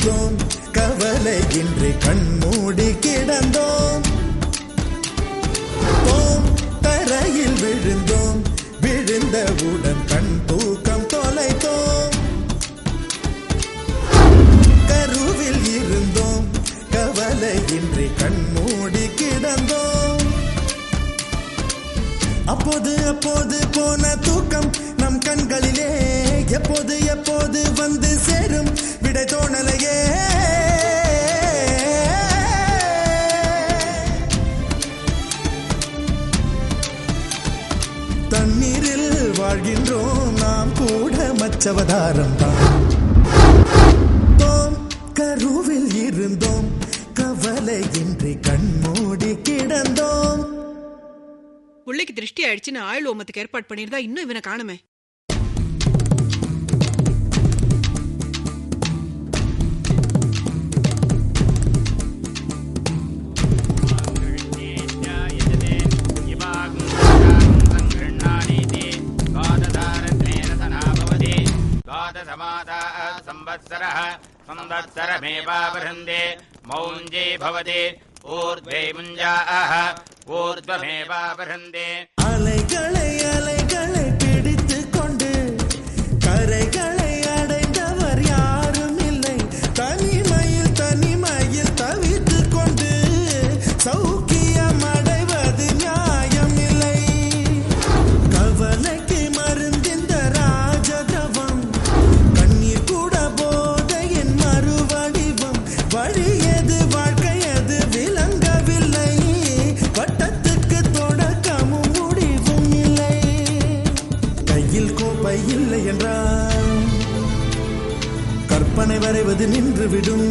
விழுந்தோம் கவலையின்றி கண்மூடி கிடந்தோம் தோம் தரையில் விழுந்தோம் விழுந்தவுடன் கண் தூக்கம் தொலைத்தோம் கருவில் இருந்தோம் கவலையின்றி கண்மூடி கிடந்தோம் அப்போது அப்போது போன தூக்கம் நம் கண்களிலே எப்போது எப்போது வந்து சேரும் விடை தோணலையே தண்ணீரில் வாழ்கின்றோம் நாம் கூட மச்சவதாரம் தான் தோம் கருவில் இருந்தோம் கவலையின்றி கண்மூடி கிடந்தோம் பிள்ளைக்கு திருஷ்டி ஆயிடுச்சுன்னு ஆயுள் ஓமத்துக்கு ஏற்பாடு பண்ணிருந்தா இன்னும் இவனை காணுமே संवत्सरः संवत्सरमेवावृन्दे मौञ्जे भवति ऊर्ध्वे मुञ्जाः ऊर्ध्वमेवावृन्दे அலைகளை அலைகளை பிடித்து கொண்டு கரைகளை அடைந்தவர் யாரும் இல்லை தனிமையில் தனிமையில் தவித்து கொண்டு சௌக்கியம் அடைவது நியாயம் இல்லை கவலைக்கு மருந்திந்த ராஜதவம் கண்ணீர் கூட போதையின் மறுவடிவம் வழியது வாழ்க்கையது விளங்கவில்லை வட்டத்துக்கு தொடக்கமும் முடிவும் இல்லை கையில் கோப்பை இல்லை என்றால் கற்பனை வரைவது நின்றுவிடும்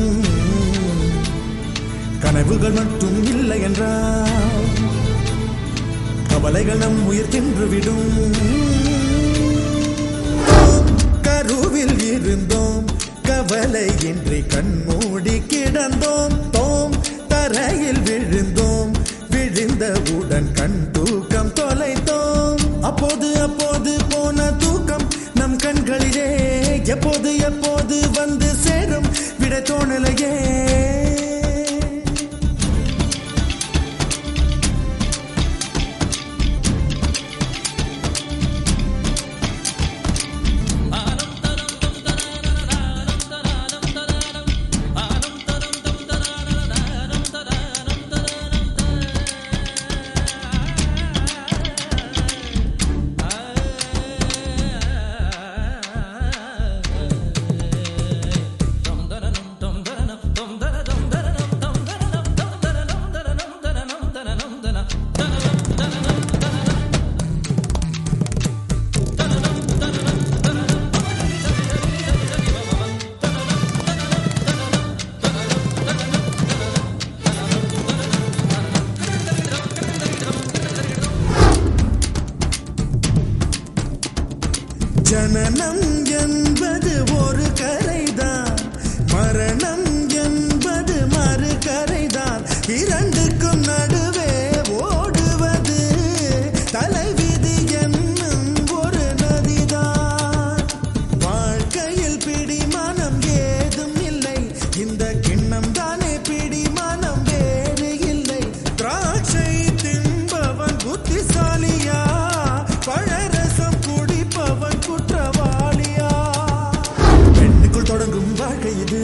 கனவுகள் மட்டும் இல்லை என்றால் கவலைகள் நம் உயிர் தின்றுவிடும் கருவில் இருந்தோம் கவலையின்றி கண்மூடி கிடந்தோம் தோம் தரையில் விழுந்தோம் விழுந்தவுடன் கண் தூக்கம் தொலைத்தோம் அப்போது அப்போது போன தூக்கம் நம் கண்களிலே எப்போது எப்போது வந்து சேரும் விட தோணலையே ஜனனம் என்பது ஒரு கரைதான் மரணம் என்பது மறு கரைதான் இரண்டுக்கும் நடுவே ஓடுவது தலைவிதி என்னும் ஒரு நதிதான் வாழ்க்கையில் பிடிமானம் ஏதும் இல்லை இந்த கிண்ணம் தானே பிடிமானம் வேறு இல்லை திராட்சை தின்பவன் புத்திசாலியா பழரசம் குடிப்பவன் குற்றவாளியா பெண்ணுக்குள் தொடங்கும் வாழ்க்கை இது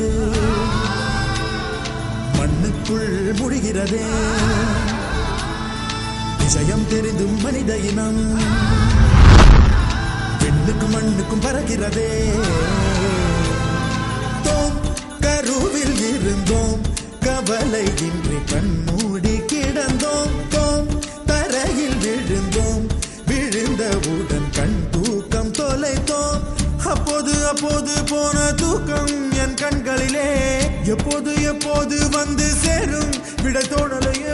மண்ணுக்குள் முடிகிறதே விஷயம் தெரிந்தும் மனித இனம் பெண்ணுக்கும் மண்ணுக்கும் பறக்கிறதே தோம் கருவில் இருந்தோம் கவலையின்றி கண்மூடி கிடந்தோம் தோம் தரையில் விழுந்தோம் விழுந்தவுடன் கண் தூக்கம் தொலைத்தோம் அப்போது அப்போது போன தூக்கம் என் கண்களிலே எப்போது எப்போது வந்து சேரும் விட தோணலையே